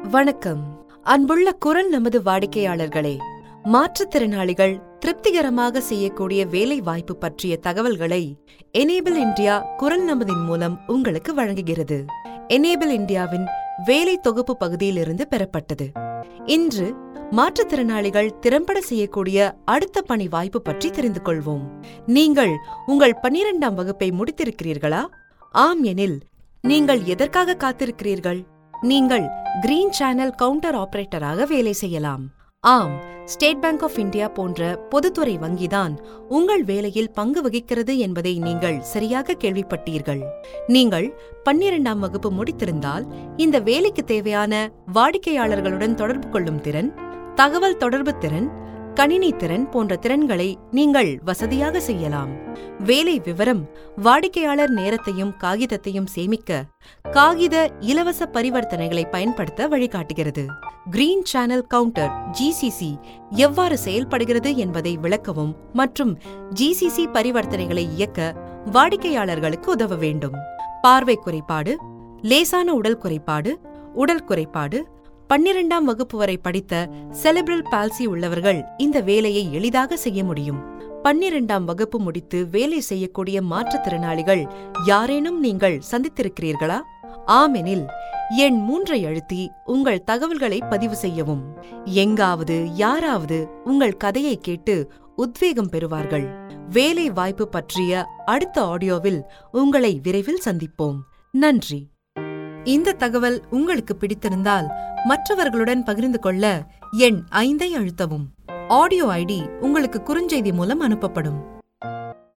வணக்கம் அன்புள்ள குரல் நமது வாடிக்கையாளர்களே மாற்றுத்திறனாளிகள் திருப்திகரமாக செய்யக்கூடிய வேலை வாய்ப்பு பற்றிய தகவல்களை எனேபிள் இந்தியா குரல் நமதின் மூலம் உங்களுக்கு வழங்குகிறது எனேபிள் இந்தியாவின் வேலை தொகுப்பு பகுதியிலிருந்து பெறப்பட்டது இன்று மாற்றுத்திறனாளிகள் திறம்பட செய்யக்கூடிய அடுத்த பணி வாய்ப்பு பற்றி தெரிந்து கொள்வோம் நீங்கள் உங்கள் பன்னிரெண்டாம் வகுப்பை முடித்திருக்கிறீர்களா ஆம் எனில் நீங்கள் எதற்காக காத்திருக்கிறீர்கள் நீங்கள் கிரீன் சேனல் கவுண்டர் ஆபரேட்டராக வேலை செய்யலாம் ஆம் ஸ்டேட் பேங்க் ஆஃப் இந்தியா போன்ற பொதுத்துறை வங்கிதான் உங்கள் வேலையில் பங்கு வகிக்கிறது என்பதை நீங்கள் சரியாக கேள்விப்பட்டீர்கள் நீங்கள் பன்னிரெண்டாம் வகுப்பு முடித்திருந்தால் இந்த வேலைக்கு தேவையான வாடிக்கையாளர்களுடன் தொடர்பு கொள்ளும் திறன் தகவல் தொடர்பு திறன் கணினி திறன் போன்ற திறன்களை நீங்கள் வசதியாக செய்யலாம் வேலை விவரம் வாடிக்கையாளர் நேரத்தையும் காகிதத்தையும் சேமிக்க காகித இலவச பரிவர்த்தனைகளை பயன்படுத்த வழிகாட்டுகிறது கிரீன் சேனல் கவுண்டர் ஜிசிசி எவ்வாறு செயல்படுகிறது என்பதை விளக்கவும் மற்றும் ஜிசிசி பரிவர்த்தனைகளை இயக்க வாடிக்கையாளர்களுக்கு உதவ வேண்டும் பார்வை குறைபாடு லேசான உடல் குறைபாடு உடல் குறைபாடு பன்னிரெண்டாம் வகுப்பு வரை படித்த செலிப்ரல் பால்சி உள்ளவர்கள் இந்த வேலையை எளிதாக செய்ய முடியும் பன்னிரெண்டாம் வகுப்பு முடித்து வேலை செய்யக்கூடிய மாற்றுத்திறனாளிகள் யாரேனும் நீங்கள் சந்தித்திருக்கிறீர்களா ஆமெனில் எண் மூன்றை அழுத்தி உங்கள் தகவல்களை பதிவு செய்யவும் எங்காவது யாராவது உங்கள் கதையை கேட்டு உத்வேகம் பெறுவார்கள் வேலை வாய்ப்பு பற்றிய அடுத்த ஆடியோவில் உங்களை விரைவில் சந்திப்போம் நன்றி இந்த தகவல் உங்களுக்கு பிடித்திருந்தால் மற்றவர்களுடன் பகிர்ந்து கொள்ள எண் ஐந்தை அழுத்தவும் ஆடியோ ஐடி உங்களுக்கு குறுஞ்செய்தி மூலம் அனுப்பப்படும்